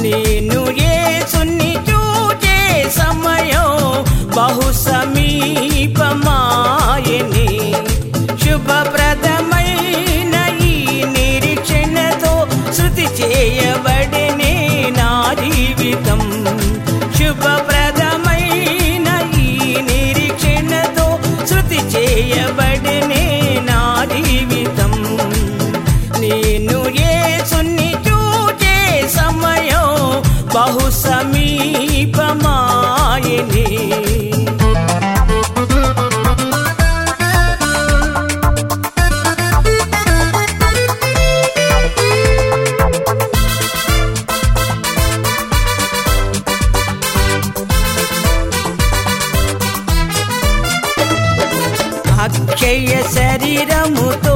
నేను యేసుని చూచే సమయం బహు సమీపమాయని శుభప్రదమైన ఈ నిరీక్షణతో శృతి చేయబడినే నా జీవితం శుభప్రదమైన ఈ నిరీక్షణతో శృతి చేయబడినే నా జీవితం నేను యేసుని చూచే సమయం బహు సమీపమాయని అక్షయ శరీరముతో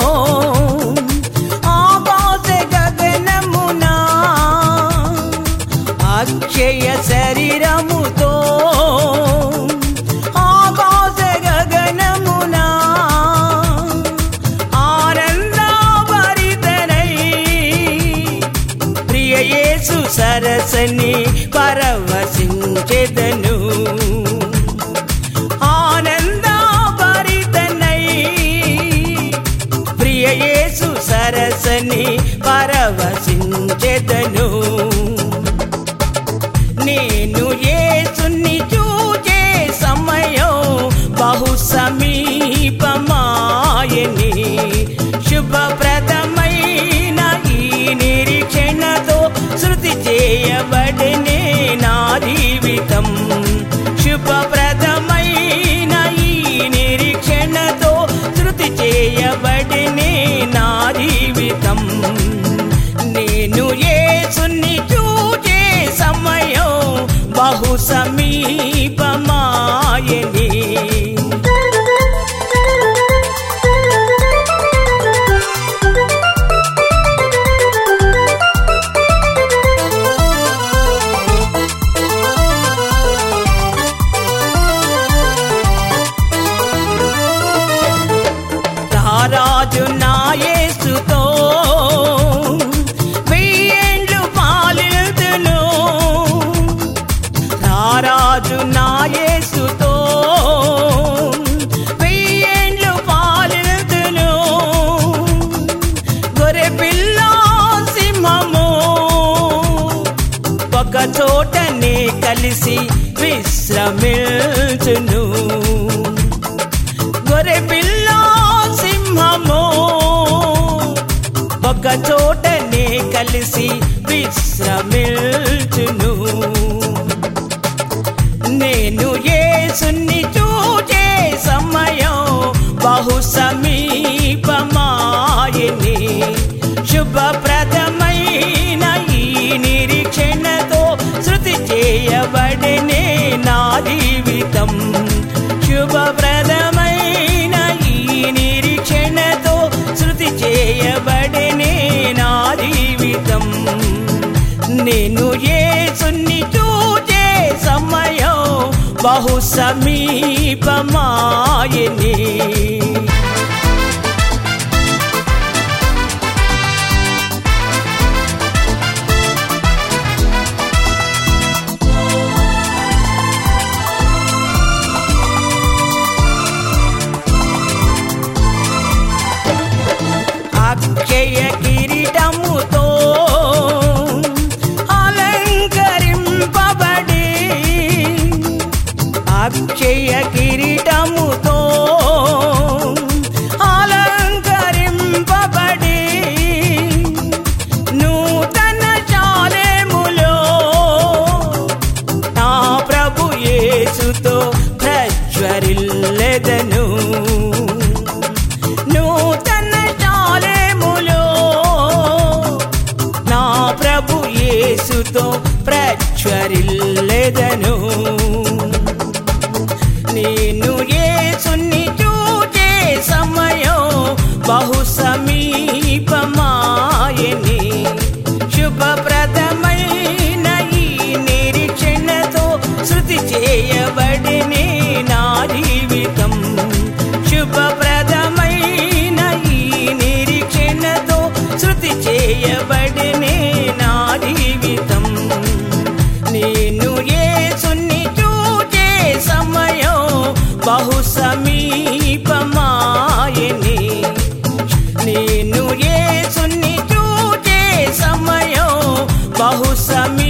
ఆకాశ గగనమునా అక్షయ శరీరముతో ఆకాశ గగనమునా ఆనందభరితనై ప్రియ యేసు సరసని పరవశించెదను ఆనందభరితనై ప్రియ యేసు సరసని పరవశించెదను నేను యేసుని చూచే సమయం బహు సమీపమాయని శుభప్రదమైన ఈ నిరీక్షణతో శృతి చేయబడినే నా జీవితం శుభప్రదమైన ఈ నిరీక్షణతో శృతి చేయబడినే నా జీవితం నేను యేసుని చూచే సమయం బహు సమీపమాయని రారాజు నాయసుతో వెయ్యేండ్లు పాలితును రారాజు నాయసుతో వెయ్యేండ్లు పాలితును గొర్రె పిల్ల సింహము ఒక చోటనే కలిసి విశ్రమించును గొర్రె పిల్ల సింహము ఒక చోటనే కలిసి విశ్రమించును నేను యేసుని చూచే సమయం బహు సమీపమాయని శుభప్రదమైన ఈ నిరీక్షణతో శృతి చేయబడినే నా జీవితం శుభప్రదమైన ఈ నిరీక్షణతో శృతి చేయబడినే నా జీవితం నేను యేసుని చూచే సమయం బహు సమీపమాయని అక్షయ కిరీటముతో అలంకరింపబడి అక్షయ కిరీటముతో అలంకరింపబడి నూతన శాలెములో నా ప్రభు యేసుతో ప్రజ్వరిల్లెదను నూతన శాలెములో నా ప్రభు యేసుతో ప్రజ్వరిల్లెదను నేను యేసుని చూచే సమయం బహు సమీపమాయని శుభప్రదమైన ఈ నిరీక్షణతో శృతి చేయబడినే నా జీవితం శుభప్రదమైన ఈ నిరీక్షణతో శృతి చేయబడినే నా జీవితం బహు సమీ